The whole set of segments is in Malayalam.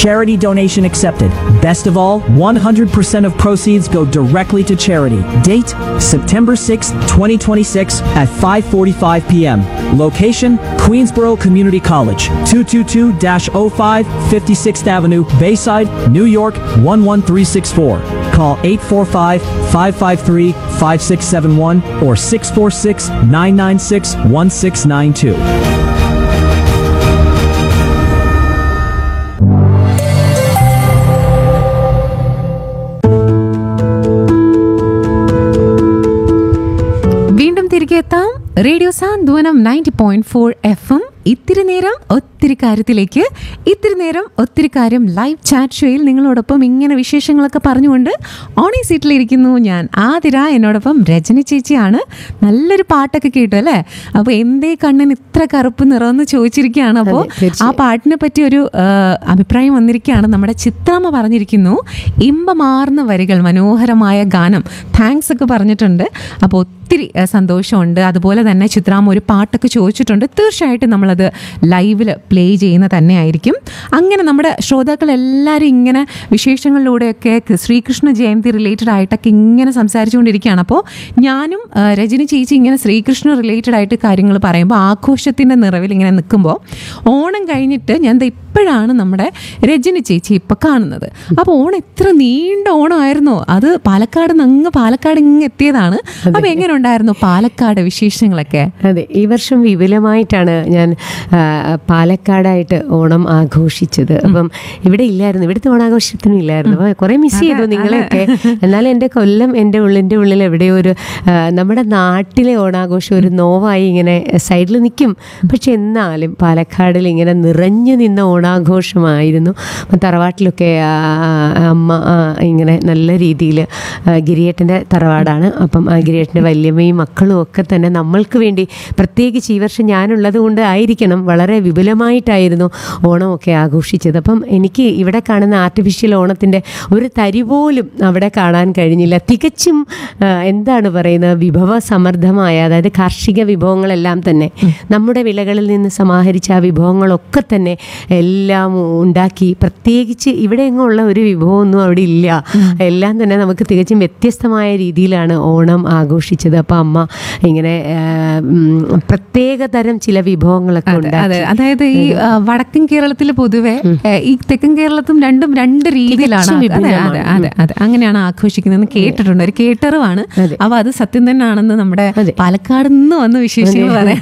Charity donation accepted. Best of all, 100% of proceeds go directly to charity. Date September 6, 2026 at 5:45 p.m. Location Queensboro Community College, 222-05 56th Avenue, Bayside, New York 11364. Call 845-553-5671 or 646-996-1692. വീണ്ടും തിരികെ എത്താം radio Santhwanam ninety point four F M ഇത്തിരി നേരം ഒത്തിരി കാര്യത്തിലേക്ക് ഇത്തിരി നേരം ഒത്തിരി കാര്യം ലൈവ് ചാറ്റ് ഷോയിൽ നിങ്ങളോടൊപ്പം ഇങ്ങനെ വിശേഷങ്ങളൊക്കെ പറഞ്ഞുകൊണ്ട് ഓണി സീറ്റിലിരിക്കുന്നു ഞാൻ ആതിര എന്നോടൊപ്പം രജനി ചേച്ചിയാണ് നല്ലൊരു പാട്ടൊക്കെ കേട്ടു അല്ലേ അപ്പോൾ എന്തേ കണ്ണിന് ഇത്ര കറുപ്പ് നിറമെന്ന് ചോദിച്ചിരിക്കുകയാണ് അപ്പോൾ ആ പാട്ടിനെ പറ്റി ഒരു ആ, അഭിപ്രായം വന്നിരിക്കുകയാണ് നമ്മുടെ ചിത്രാമ്മ പറഞ്ഞിരിക്കുന്നു ഇമ്പമാർന്ന വരികൾ മനോഹരമായ ഗാനം താങ്ക്സ് ഒക്കെ പറഞ്ഞിട്ടുണ്ട് അപ്പോൾ ഒത്തിരി ആ, സന്തോഷമുണ്ട് അതുപോലെ തന്നെ ചിത്രാമ്മ ഒരു പാട്ടൊക്കെ ചോദിച്ചിട്ടുണ്ട് തീർച്ചയായിട്ടും നമ്മളത് ലൈവിൽ പ്ലേ ചെയ്യുന്ന തന്നെ ആയിരിക്കും അങ്ങനെ നമ്മുടെ ശ്രോതാക്കൾ എല്ലാവരും ഇങ്ങനെ വിശേഷങ്ങളിലൂടെയൊക്കെ ശ്രീകൃഷ്ണ ജയന്തി റിലേറ്റഡ് ആയിട്ടൊക്കെ ഇങ്ങനെ സംസാരിച്ചുകൊണ്ടിരിക്കുകയാണ് അപ്പോൾ ഞാനും ആ, രജനി ചേച്ചി ഇങ്ങനെ ശ്രീകൃഷ്ണ റിലേറ്റഡ് ആയിട്ട് കാര്യങ്ങൾ പറയുമ്പോൾ ആഘോഷത്തിൻ്റെ നിറവിൽ ഇങ്ങനെ നിൽക്കുമ്പോൾ ഓണം കഴിഞ്ഞിട്ട് ഞാൻ ദേ ഇപ്പോഴാണ് നമ്മുടെ രജനി ചേച്ചി ഇപ്പൊ കാണുന്നത് അപ്പോൾ ഓണം എത്ര നീണ്ട ഓണമായിരുന്നോ അത് പാലക്കാട് നിന്ന് അങ്ങ് പാലക്കാട് ഇങ്ങ് എത്തിയതാണ് അപ്പൊ എങ്ങനെ ഉണ്ടായിരുന്നു പാലക്കാട് വിശേഷങ്ങളൊക്കെ അതെ ഈ വർഷം വിപുലമായിട്ടാണ് ഞാൻ ആ, പാലക്കാടായിട്ട് ഓണം ആഘോഷിച്ചത് അപ്പം ഇവിടെ ഇല്ലായിരുന്നു ഇവിടുത്തെ ഓണാഘോഷത്തിനും ഇല്ലായിരുന്നു അപ്പോൾ കുറേ മിസ് ചെയ്തു നിങ്ങളെയൊക്കെ എന്നാലും എൻ്റെ കൊല്ലം എൻ്റെ ഉള്ളിൻ്റെ ഉള്ളിൽ എവിടെയോ ഒരു ആ, നമ്മുടെ നാട്ടിലെ ഓണാഘോഷം ഒരു നോവായി ഇങ്ങനെ സൈഡിൽ നിൽക്കും പക്ഷെ എന്നാലും പാലക്കാടിൽ ഇങ്ങനെ നിറഞ്ഞു നിന്ന ഓണാഘോഷമായിരുന്നു അപ്പം തറവാട്ടിലൊക്കെ ആ, ആ, അമ്മ ആ, ഇങ്ങനെ നല്ല രീതിയിൽ ഗിരിയേട്ടൻ്റെ തറവാടാണ് അപ്പം ആ ഗിരിയേട്ടൻ്റെ വല്യമ്മയും മക്കളും ഒക്കെ തന്നെ നമ്മൾക്ക് വേണ്ടി പ്രത്യേകിച്ച് ഈ വർഷം ഞാനുള്ളത് കൊണ്ട് ആയിരിക്കണം വളരെ വിപുലമായിട്ടായിരുന്നു ഓണമൊക്കെ ആഘോഷിച്ചത് അപ്പം എനിക്ക് ഇവിടെ കാണുന്ന ആർട്ടിഫിഷ്യൽ ഓണത്തിൻ്റെ ഒരു തരി പോലും അവിടെ കാണാൻ കഴിഞ്ഞില്ല തികച്ചും ആ, എന്താണ് പറയുന്നത് വിഭവസമൃദ്ധമായ അതായത് കാർഷിക വിഭവങ്ങളെല്ലാം തന്നെ നമ്മുടെ വിളകളിൽ നിന്ന് സമാഹരിച്ച ആ വിഭവങ്ങളൊക്കെ തന്നെ എല്ലാം ഉണ്ടാക്കി പ്രത്യേകിച്ച് ഇവിടെ എങ്ങുള്ള ഒരു വിഭവമൊന്നും അവിടെ ഇല്ല എല്ലാം തന്നെ നമുക്ക് തികച്ചും വ്യത്യസ്തമായ രീതിയിലാണ് ഓണം ആഘോഷിച്ചത് അപ്പം അമ്മ ഇങ്ങനെ ആ, ഉം, പ്രത്യേക തരം ചില വിഭവങ്ങളൊക്കെ അതെ ഉണ്ടാക്കി അതായത് ഈ ആ, വടക്കൻ കേരളത്തിൽ പൊതുവെ ഏ, ഈ തെക്കൻ കേരളത്തും രണ്ടും രണ്ട് രീതിയിലാണ് തികച്ചും അതെ അതെ വിഭിന്നമാണ്. അതെ അതെ അങ്ങനെയാണ് ആഘോഷിക്കുന്നതെന്ന് കേട്ടിട്ടുണ്ട് ഒരു കേട്ടറിവാണ് അതെ. അപ്പൊ അത് സത്യം തന്നെയാണെന്ന് നമ്മുടെ അതെ. പാലക്കാട് നിന്ന് വന്ന് വിശേഷങ്ങൾ പറയാം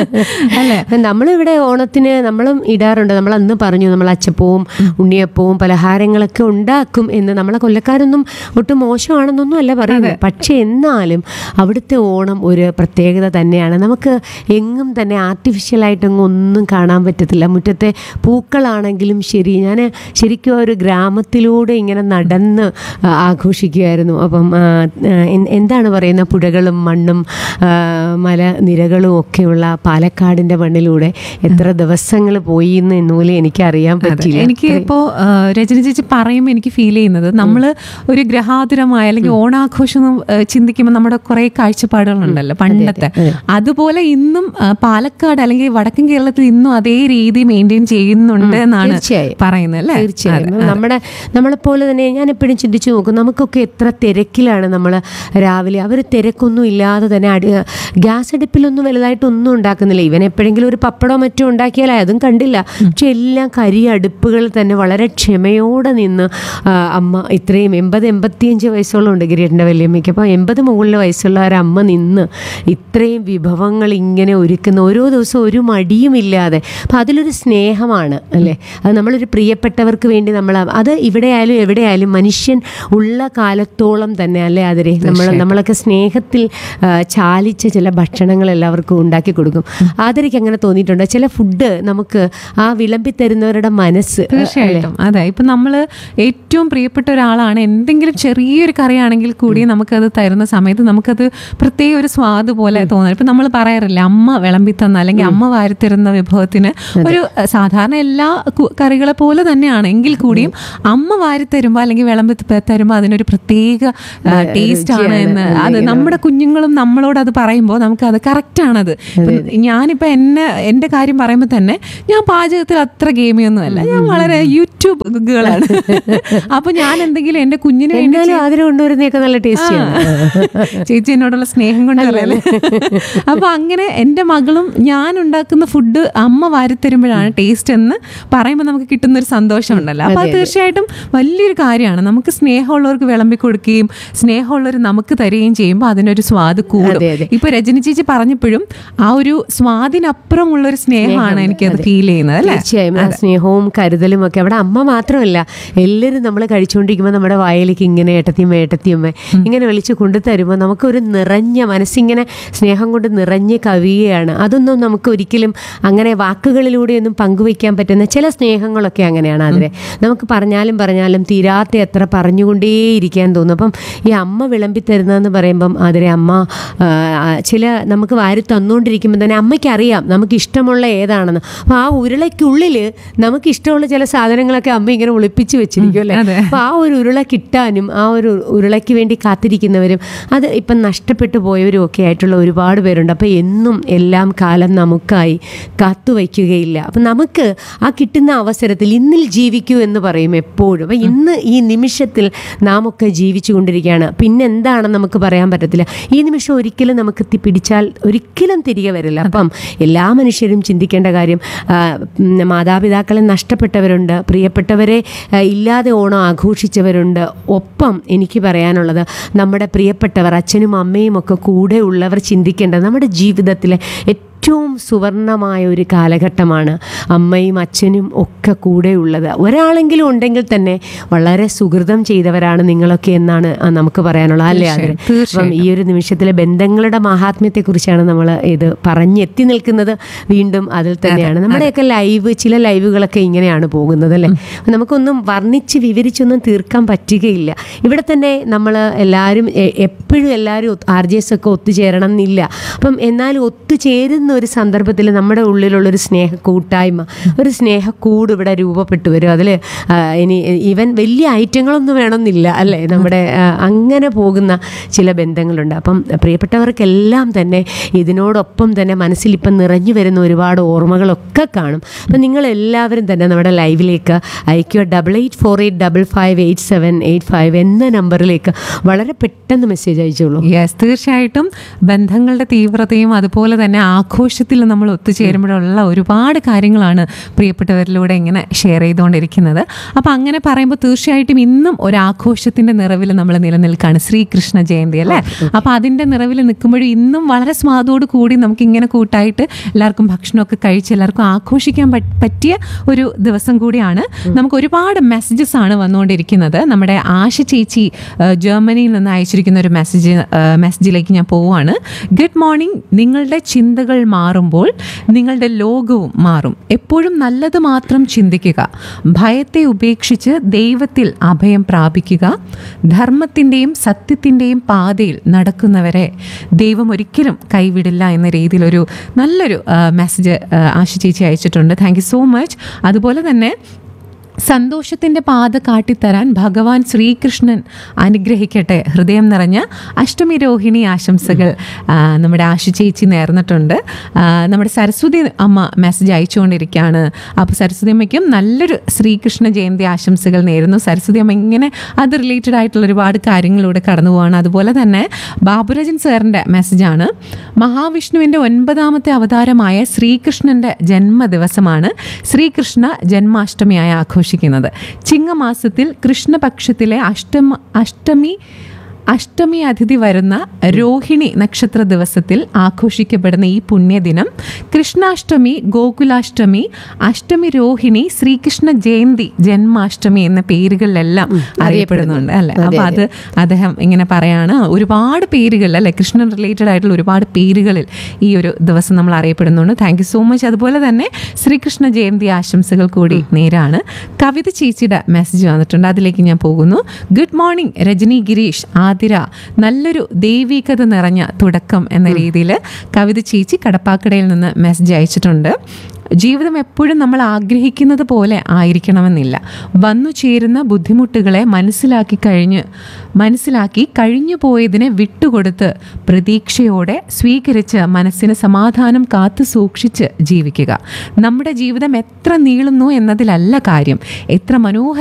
അല്ലെ നമ്മളിവിടെ ഓണത്തിന് നമ്മളും ഇടാറുണ്ട് നമ്മൾ അന്ന് പറഞ്ഞു നമ്മൾ അച്ചപ്പവും ഉണ്ണിയപ്പവും പലഹാരങ്ങളൊക്കെ ഉണ്ടാക്കും എന്ന് നമ്മളെ കൊല്ലക്കാരൊന്നും ഒട്ടും മോശമാണെന്നൊന്നും അല്ല പറയുന്നത് പക്ഷെ എന്നാലും അവിടുത്തെ ഓണം ഒരു പ്രത്യേകത തന്നെയാണ് നമുക്ക് എങ്ങും തന്നെ ആർട്ടിഫിഷ്യലായിട്ടൊന്നും ഒന്നും കാണാൻ പറ്റത്തില്ല മുറ്റത്തെ പൂക്കളാണെങ്കിലും ശരി ഞാൻ ശരിക്കും ഒരു ഗ്രാമത്തിലൂടെ ഇങ്ങനെ നടന്ന് ആ, ആഘോഷിക്കുമായിരുന്നു അപ്പം ആ, ആ, എൻ- എന്താണ് പറയുന്ന പുഴകളും മണ്ണും ആ, മലനിരകളും ഒക്കെയുള്ള പാലക്കാടിൻ്റെ മണ്ണിലൂടെ എത്ര ദിവസങ്ങൾ പോയി എന്ന് എന്നുപോലെ എനിക്ക് അറിയാൻ പറ്റില്ല എനിക്ക് ഇപ്പോ ആ, രജനി ചേച്ചി പറയുമ്പോൾ എനിക്ക് ഫീൽ ചെയ്യുന്നത് നമ്മൾ ഒരു ഗ്രഹാതുരമായ അല്ലെങ്കിൽ ഓണാഘോഷം ആ, ചിന്തിക്കുമ്പോൾ നമ്മുടെ കുറെ കാഴ്ചപ്പാടുകളുണ്ടല്ലോ പണ്ടത്തെ അതുപോലെ ഇന്നും ആ, പാലക്കാട് അല്ലെങ്കിൽ വടക്കൻ കേരളത്തിൽ ഇന്നും അതേ രീതി മെയിൻറ്റെയിൻ ചെയ്യുന്നുണ്ട് എന്നാണ് തീർച്ചയായും. പറയുന്നത് അല്ലേ തീർച്ചയായും നമ്മുടെ നമ്മളെപ്പോലെ തന്നെ ഞാൻ എപ്പോഴും ചിന്തിച്ചു നോക്കും നമുക്കൊക്കെ എത്ര തിരക്കിലാണ് നമ്മൾ രാവിലെ അവർ തിരക്കൊന്നും ഇല്ലാതെ തന്നെ അടി ഗ്യാസ് അടുപ്പിലൊന്നും വലുതായിട്ടൊന്നും ഉണ്ടാക്കുന്നില്ല ഇവൻ എപ്പോഴെങ്കിലും ഒരു പപ്പടോ മറ്റോ ഉണ്ടാക്കിയാൽ അതും കണ്ടില്ല പക്ഷെ എല്ലാം കരി അടുപ്പുകൾ തന്നെ വളരെ ക്ഷമയോടെ നിന്ന് ആ, അമ്മ ഇത്രയും എൺപത് എൺപത്തിയഞ്ച് വയസ്സോളം ഉണ്ട് ഗിരിയേട്ടൻ്റെ വല്യമ്മയ്ക്ക് അപ്പോൾ എൺപത് മുകളിൽ വയസ്സുള്ള ഒരമ്മ നിന്ന് ഇത്രയും വിഭവങ്ങൾ ഇങ്ങനെ ഒരുക്കുന്ന ഓരോ ദിവസവും ഒരു മടിയുമില്ലാതെ അപ്പം അതിലൊരു സ്നേഹമാണ് അല്ലേ അത് നമ്മളൊരു പ്രിയപ്പെട്ടവർക്ക് വേണ്ടി നമ്മൾ അത് ഇവിടെ ആയാലും എവിടെ ആയാലും മനുഷ്യൻ ഉള്ള കാലത്തോളം തന്നെ അല്ലേ അതിരെ നമ്മൾ നമ്മളൊക്കെ സ്നേഹത്തിൽ ആ, ചാലിച്ച ചില ഭക്ഷണങ്ങൾ എല്ലാവർക്കും ഉണ്ടാക്കി കൊടുക്കും ആദരയ്ക്ക് അങ്ങനെ തോന്നിയിട്ടുണ്ട് ചില ഫുഡ് നമുക്ക് ആ വിളമ്പി തരുന്നവരുടെ മനസ്സ് തീർച്ചയായിട്ടും അതെ ഇപ്പൊ നമ്മള് ഏറ്റവും പ്രിയപ്പെട്ട ഒരാളാണ് എന്തെങ്കിലും ചെറിയൊരു കറിയാണെങ്കിൽ കൂടി നമുക്കത് തരുന്ന സമയത്ത് നമുക്കത് പ്രത്യേക ഒരു സ്വാദ് പോലെ തോന്നാം ഇപ്പൊ നമ്മൾ പറയാറില്ല അമ്മ വിളമ്പി തന്ന അല്ലെങ്കിൽ അമ്മ വാരിത്തരുന്ന വിഭവത്തിന് ഒരു അഹ്, സാധാരണ എല്ലാ കു- കറികളെ പോലെ തന്നെയാണ് എങ്കിൽ കൂടിയും അമ്മ വാരി തരുമ്പോൾ അല്ലെങ്കിൽ വിളമ്പി ത- തരുമ്പോൾ അതിനൊരു പ്രത്യേക ടേസ്റ്റ് ആണ് എന്ന് അത് നമ്മുടെ കുഞ്ഞുങ്ങളും നമ്മളോട് അത് പറയുമ്പോൾ നമുക്ക് അത് കറക്റ്റ് ആണത് ഇപ്പം ഞാനിപ്പോൾ എന്നെ എൻ്റെ കാര്യം പറയുമ്പോൾ തന്നെ ഞാൻ പാചകത്തിൽ അത്ര ഗെയിമിയൊന്നും അല്ല ഞാൻ വളരെ യൂട്യൂബ് ഗേളാണ് അപ്പൊ ഞാൻ എന്തെങ്കിലും എൻ്റെ കുഞ്ഞിന് വേണ്ടി എന്നാലും ആദരം കൊണ്ടുവരുന്നതൊക്കെ നല്ല ടേസ്റ്റിയാണ് ചേച്ചി എന്നോടുള്ള സ്നേഹം കൊണ്ടല്ലേ അപ്പൊ അങ്ങനെ എൻ്റെ മകളും ഞാൻ ഉണ്ടാക്കുന്ന ഫുഡ് അമ്മ വാരിത്തരുമ്പോഴാണ് ടേസ്റ്റ് എന്ന് പറയുമ്പോൾ നമുക്ക് കിട്ടുന്ന ഒരു സന്തോഷം ഉണ്ടല്ലോ അപ്പൊ അത് തീർച്ചയായിട്ടും വലിയൊരു കാര്യമാണ് നമുക്ക് സ്നേഹമുള്ളവർക്ക് വിളമ്പി കൊടുക്കുകയും സ്നേഹമുള്ളവർ നമുക്ക് തരികയും ചെയ്യുമ്പോൾ അതിനൊരു സ്വാദ് കൂടും അതെ, അതെ. ഇപ്പൊ രജനി ചേച്ചി പറഞ്ഞപ്പോഴും ആ ഒരു സ്വാദിനപ്പുറമുള്ള ഒരു സ്നേഹമാണ് എനിക്കത് ഫീൽ ചെയ്യുന്നത് അല്ലേ തീർച്ചയായും ആ സ്നേഹവും കരുതലും ഒക്കെ അവിടെ അമ്മ മാത്രമല്ല എല്ലാവരും നമ്മൾ കഴിച്ചുകൊണ്ടിരിക്കുമ്പോൾ നമ്മുടെ വായിലേക്ക് ഇങ്ങനെ ഏട്ടത്തിയമ്മ ഏട്ടത്തിയമ്മ ഇങ്ങനെ വിളിച്ച് കൊണ്ടുതരുമ്പോൾ നമുക്കൊരു നിറഞ്ഞ മനസ്സിങ്ങനെ സ്നേഹം കൊണ്ട് നിറഞ്ഞ് കവിയുകയാണ് അതൊന്നും നമുക്ക് ഒരിക്കലും അങ്ങനെ വാക്കുകളിലൂടെയൊന്നും പങ്കുവയ്ക്കാൻ പറ്റുന്ന ചില സ്നേഹങ്ങളൊക്കെ അങ്ങനെയാണ് അതിനെ നമുക്ക് പറഞ്ഞാലും പറഞ്ഞാലും തീരാത്ത എത്ര പറഞ്ഞുകൊണ്ടേയിരിക്കാൻ തോന്നും അപ്പം ഈ അമ്മ വിളമ്പി തരുന്നതെന്ന് പറയുമ്പം അതിലെ അമ്മ ആ, ആ, ചില നമുക്ക് വാരി തന്നുകൊണ്ടിരിക്കുമ്പോൾ തന്നെ അമ്മയ്ക്ക് അറിയാം നമുക്ക് ഇഷ്ടമുള്ള ഏതാണെന്ന് അപ്പോൾ ആ ഉരുളയ്ക്കുള്ളിൽ നമുക്ക് ഇഷ്ടമുള്ള ചില സാധനങ്ങളൊക്കെ അമ്മ ഇങ്ങനെ ഒളിപ്പിച്ച് വെച്ചിരിക്കും അല്ലേ അതെ. അപ്പോൾ ആ ഒരു ഉരുള കിട്ടാനും ആ ഒരു ഉരുളയ്ക്ക് വേണ്ടി കാത്തിരിക്കുന്നവരും അത് ഇപ്പം നഷ്ടപ്പെട്ടു പോയവരും ഒക്കെ ആയിട്ടുള്ള ഒരുപാട് പേരുണ്ട് അപ്പോൾ എന്നും എല്ലാം കാലം നമുക്കായി കാത്തുവയ്ക്കുകയില്ല അപ്പം നമുക്ക് ആ കിട്ടുന്ന അവസരത്തിൽ ഇന്നിൽ ജീവിക്കൂ എന്ന് പറയും എപ്പോഴും അപ്പം ഇന്ന് ഈ നിമിഷത്തിൽ നാം ഒക്കെ ജീവിച്ചു കൊണ്ടിരിക്കുകയാണ് പിന്നെ എന്താണെന്ന് നമുക്ക് പറയാൻ പറ്റത്തില്ല ഈ നിമിഷം ഒരിക്കലും നമുക്ക് തി- പിടിച്ചാൽ ഒരിക്കലും തിരികെ വരില്ല അപ്പം എല്ലാ മനുഷ്യരും ചിന്തിക്കേണ്ട കാര്യം ആ, ഉം, മാതാപിതാക്കളെ നഷ്ടപ്പെട്ടവരുണ്ട് പ്രിയപ്പെട്ടവരെ ആ, ഇല്ലാതെ ഓണം ആഘോഷിച്ചവരുണ്ട് ഒപ്പം എനിക്ക് പറയാനുള്ളത് നമ്മുടെ പ്രിയപ്പെട്ടവർ അച്ഛനും അമ്മയും ഒക്കെ കൂടെ ഉള്ളവർ ചിന്തിക്കേണ്ടത് നമ്മുടെ ജീവിതത്തിലെ ഏറ്റവും സുവർണമായ ഒരു കാലഘട്ടമാണ് അമ്മയും അച്ഛനും ഒക്കെ കൂടെ ഉള്ളത് ഒരാളെങ്കിലും ഉണ്ടെങ്കിൽ തന്നെ വളരെ സുഹൃതം ചെയ്തവരാണ് നിങ്ങളൊക്കെ എന്നാണ് ആ, നമുക്ക് പറയാനുള്ളത് അല്ലേ അതിന് അപ്പം ഈ ഒരു നിമിഷത്തിലെ ബന്ധങ്ങളുടെ മഹാത്മ്യത്തെക്കുറിച്ചാണ് നമ്മൾ ഇത് പറഞ്ഞെത്തി നിൽക്കുന്നത് വീണ്ടും അതിൽ തന്നെയാണ് നമ്മുടെയൊക്കെ ലൈവ് ചില ലൈവുകളൊക്കെ ഇങ്ങനെയാണ് പോകുന്നത് അല്ലേ അപ്പം നമുക്കൊന്നും വർണ്ണിച്ച് വിവരിച്ചൊന്നും തീർക്കാൻ പറ്റുകയില്ല ഇവിടെ തന്നെ നമ്മൾ എല്ലാവരും എ- എപ്പോഴും എല്ലാവരും ആർ ജി എസ് ഒക്കെ ഒത്തുചേരണം എന്നില്ല അപ്പം എന്നാലും ഒത്തുചേരുന്ന ഒരു സന്ദർഭത്തിൽ നമ്മുടെ ഉള്ളിലുള്ളൊരു സ്നേഹ കൂട്ടായ്മ ഒരു സ്നേഹക്കൂട് ഇവിടെ രൂപപ്പെട്ടു വരും അതിൽ ഇനി ഈവൻ വലിയ ഐറ്റങ്ങളൊന്നും വേണമെന്നില്ല അല്ലേ നമ്മുടെ ആ, അങ്ങനെ പോകുന്ന ചില ബന്ധങ്ങളുണ്ട് അപ്പം പ്രിയപ്പെട്ടവർക്കെല്ലാം തന്നെ ഇതിനോടൊപ്പം തന്നെ മനസ്സിൽ ഇപ്പം നിറഞ്ഞു വരുന്ന ഒരുപാട് ഓർമ്മകളൊക്കെ കാണും അപ്പം നിങ്ങൾ എല്ലാവരും തന്നെ നമ്മുടെ ലൈവിലേക്ക് അയക്കുക double eight four eight double five eight seven eight five എന്ന നമ്പറിലേക്ക് വളരെ പെട്ടെന്ന് മെസ്സേജ് അയച്ചോളൂ യെസ് തീർച്ചയായിട്ടും ബന്ധങ്ങളുടെ തീവ്രതയും അതുപോലെ തന്നെ ആഘോഷത്തിൽ നമ്മൾ ഒത്തുചേരുമ്പോഴുള്ള ഒരുപാട് കാര്യങ്ങളാണ് പ്രിയപ്പെട്ടവരിലൂടെ ഇങ്ങനെ ഷെയർ ചെയ്തുകൊണ്ടിരിക്കുന്നത് അപ്പോൾ അങ്ങനെ പറയുമ്പോൾ തീർച്ചയായിട്ടും ഇന്നും ഒരു ആഘോഷത്തിൻ്റെ നിറവിൽ നമ്മൾ നിലനിൽക്കുകയാണ് ശ്രീകൃഷ്ണ ജയന്തി അല്ലേ അപ്പോൾ അതിൻ്റെ നിറവിൽ നിൽക്കുമ്പോഴും ഇന്നും വളരെ സ്വാദോട് കൂടി നമുക്ക് ഇങ്ങനെ കൂട്ടായിട്ട് എല്ലാവർക്കും ഭക്ഷണമൊക്കെ കഴിച്ച് എല്ലാവർക്കും ആഘോഷിക്കാൻ പറ്റ്- പറ്റിയ ഒരു ദിവസം കൂടിയാണ് നമുക്ക് ഒരുപാട് മെസ്സേജസ് ആണ് വന്നുകൊണ്ടിരിക്കുന്നത് നമ്മുടെ ആശ ചേച്ചി ആ, ജർമ്മനിയിൽ നിന്ന് അയച്ചിരിക്കുന്ന ഒരു മെസ്സേജ് ആ, മെസ്സേജിലേക്ക് ഞാൻ പോവുകയാണ് ഗുഡ് മോർണിംഗ് നിങ്ങളുടെ ചിന്തകൾ മാറുമ്പോൾ നിങ്ങളുടെ ലോകവും മാറും എപ്പോഴും നല്ലത് മാത്രം ചിന്തിക്കുക ഭയത്തെ ഉപേക്ഷിച്ച് ദൈവത്തിൽ അഭയം പ്രാപിക്കുക ധർമ്മത്തിൻ്റെയും സത്യത്തിൻ്റെയും പാതയിൽ നടക്കുന്നവരെ ദൈവം ഒരിക്കലും കൈവിടില്ല എന്ന രീതിയിൽ ഒരു നല്ലൊരു മെസ്സേജ് ആശ ചേച്ചി അയച്ചിട്ടുണ്ട് താങ്ക് യു സോ മച്ച് അതുപോലെ തന്നെ സന്തോഷത്തിൻ്റെ പാത കാട്ടിത്തരാൻ ഭഗവാൻ ശ്രീകൃഷ്ണൻ അനുഗ്രഹിക്കട്ടെ ഹൃദയം നിറഞ്ഞ അഷ്ടമി രോഹിണി ആശംസകൾ ആ, നമ്മുടെ ആശു ചേച്ചി നേർന്നിട്ടുണ്ട് ആ, നമ്മുടെ സരസ്വതി അമ്മ മെസ്സേജ് അയച്ചുകൊണ്ടിരിക്കുകയാണ് അപ്പോൾ സരസ്വതി അമ്മയ്ക്കും നല്ലൊരു ശ്രീകൃഷ്ണ ജയന്തി ആശംസകൾ നേരുന്നു സരസ്വതി അമ്മ ഇങ്ങനെ അത് റിലേറ്റഡ് ആയിട്ടുള്ള ഒരുപാട് കാര്യങ്ങളിലൂടെ കടന്നു പോവാണ് അതുപോലെ തന്നെ ബാബുരാജൻ സാറിൻ്റെ മെസ്സേജാണ് മഹാവിഷ്ണുവിൻ്റെ ഒൻപതാമത്തെ അവതാരമായ ശ്രീകൃഷ്ണൻ്റെ ജന്മദിവസമാണ് ശ്രീകൃഷ്ണ ജന്മാഷ്ടമിയായി ആഘോഷിക്കുന്നത് ചിങ്ങമാസത്തിൽ കൃഷ്ണപക്ഷത്തിലെ അഷ്ടമ അഷ്ടമി അഷ്ടമി അതിഥി വരുന്ന രോഹിണി നക്ഷത്ര ദിവസത്തിൽ ആഘോഷിക്കപ്പെടുന്ന ഈ പുണ്യദിനം കൃഷ്ണാഷ്ടമി ഗോകുലാഷ്ടമി അഷ്ടമി രോഹിണി ശ്രീകൃഷ്ണ ജയന്തി ജന്മാഷ്ടമി എന്ന പേരുകളിലെല്ലാം അറിയപ്പെടുന്നുണ്ട് അല്ലെ അപ്പൊ അത് അദ്ദേഹം ഇങ്ങനെ പറയാണ് ഒരുപാട് പേരുകൾ അല്ലെ കൃഷ്ണൻ റിലേറ്റഡ് ആയിട്ടുള്ള ഒരുപാട് പേരുകളിൽ ഈ ഒരു ദിവസം നമ്മൾ അറിയപ്പെടുന്നുണ്ട് താങ്ക് യു സോ മച്ച് അതുപോലെ തന്നെ ശ്രീകൃഷ്ണ ജയന്തി ആശംസകൾ കൂടി നേരാണ് കവിത ചേച്ചിയുടെ മെസ്സേജ് വന്നിട്ടുണ്ട് അതിലേക്ക് ഞാൻ പോകുന്നു ഗുഡ് മോർണിംഗ് രജനി ഗിരീഷ് ആതിര നല്ലൊരു ദൈവികത നിറഞ്ഞ തുടക്കം എന്ന രീതിയിൽ കവിത ചേച്ചി കടപ്പാക്കടയിൽ നിന്ന് മെസ്സേജ് അയച്ചിട്ടുണ്ട് ജീവിതം എപ്പോഴും നമ്മൾ ആഗ്രഹിക്കുന്നത് പോലെ ആയിരിക്കണമെന്നില്ല വന്നു ചേരുന്ന ബുദ്ധിമുട്ടുകളെ മനസ്സിലാക്കി കഴിഞ്ഞ് മനസ്സിലാക്കി കഴിഞ്ഞു പോയതിനെ വിട്ടുകൊടുത്ത് പ്രതീക്ഷയോടെ സ്വീകരിച്ച് മനസ്സിന് സമാധാനം കാത്തു സൂക്ഷിച്ച് ജീവിക്കുക നമ്മുടെ ജീവിതം എത്ര നീളുന്നു എന്നതിലല്ല കാര്യം എത്ര മനോഹര